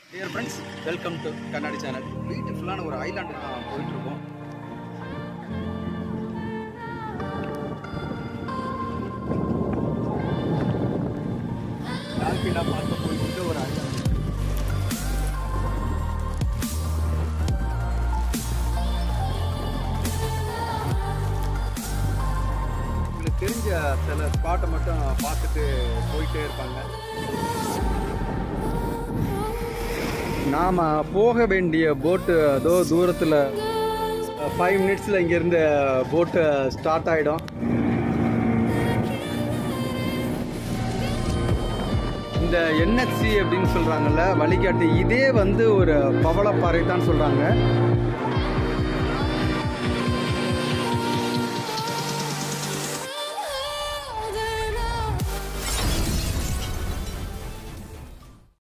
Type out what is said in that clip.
dear friends welcome to Kannadi channel பியூட்டிஃபுல்லான ஒரு island நான் போயிட்டு இருக்கோம் டால்பினா பார்க்க போயிட்டு ஒரு ஐலாண்டு உங்களுக்கு தெரிஞ்ச சில ஸ்பாட்டை மட்டும் பார்த்துட்டு போயிட்டே இருப்பாங்க நாம் போக வேண்டிய போட்டு அதோ தூரத்தில் ஃபைவ் மினிட்ஸில் இங்கேருந்து போட்டு ஸ்டார்ட் ஆகிடும் இந்த என்எச்சி அப்படின்னு சொல்கிறாங்கல்ல வழிகாட்டி இதே வந்து ஒரு பவளப்பாறை தான் சொல்கிறாங்க